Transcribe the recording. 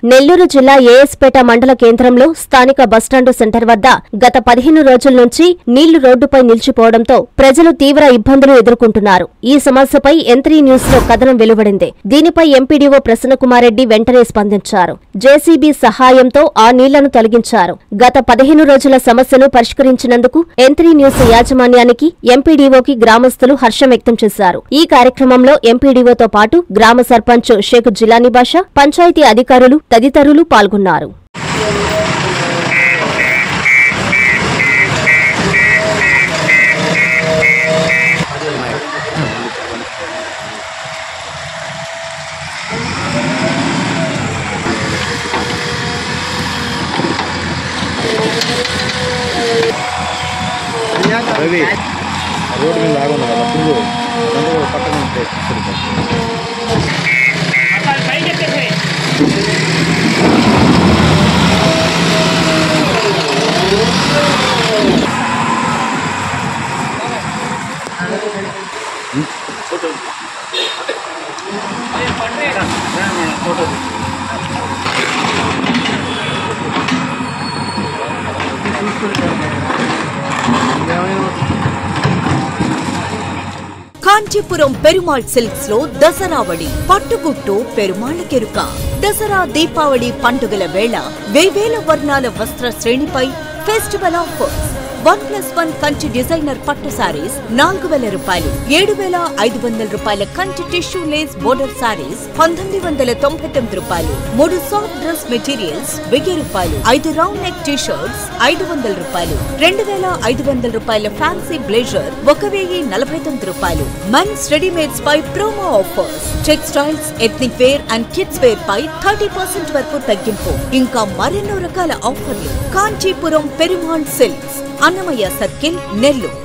నెల్లూరు జిల్లా ఏఎస్పేట మండల కేంద్రంలో స్థానిక బస్టాండు సెంటర్ వద్ద గత పదిహేను రోజుల నుంచి నీళ్లు రోడ్డుపై నిలిచిపోవడంతో ప్రజలు తీవ్ర ఇబ్బందులు ఎదుర్కొంటున్నారు ఈ సమస్యపై ఎంత్రీ న్యూస్ లో కథనం వెలువడింది దీనిపై ఎంపీడీఓ ప్రసన్నకుమారెడ్డి వెంటనే స్పందించారు జేసీబీ సహాయంతో ఆ నీళ్లను తొలగించారు గత పదిహేను రోజుల సమస్యను పరిష్కరించినందుకు ఎంత్రీ న్యూస్ యాజమాన్యానికి ఎంపీడీఓకి గ్రామస్తులు హర్షం వ్యక్తం చేశారు ఈ కార్యక్రమంలో ఎంపీడీఓతో పాటు గ్రామ సర్పంచ్ షేక్ జిలానీ బాషా పంచాయతీ అధికారులు తదితరులు పాల్గొన్నారు రవి రోడ్డు మీద లాగుంది కదా పుల్లు అదంతా కూడా పక్కన ఉంటే సరిపోతుంది కాంచీపురం పెరుమాళ్ సిల్క్స్ లో దసరావళి పట్టుగుట్టు పెరుమాళ్ కెరుక దసరా దీపావళి పండుగల వేళ వేవేల వర్ణాల వస్త్ర శ్రేణిపై festival offers one plus one Kanchi designer పట్టు సారీస్ నాలుగు వేల రూపాయలు ఏడు వేల ఐదు వందల రూపాయల Kanchi tissue lace border saris పంతొమ్మిది వందల తొంభై తొమ్మిది రూపాయలు మూడు సాఫ్ట్ డ్రెస్ మెటీరియల్స్ వెయ్యి రూపాయలు ఐదు రౌండ్ నెక్ టీ షర్ట్స్ ఐదు వందల రూపాయలు రెండు వేల ఐదు వందల రూపాయల ఫ్యాన్సీ బ్లేజర్ ఒక వెయ్యి నలభై తొమ్మిది రూపాయలు మెన్స్ రెడీమేడ్స్ పై promo offers textiles ethnic wear and kids wear పై థర్టీ పర్సెంట్ వరకు తగ్గింపు ఇంకా మరెన్నో రకాల ఆఫర్లు కాంచీపురం పెరుమాళ్ సిల్క్స్ అన్నమయ్య సర్కిల్ నెల్లూరు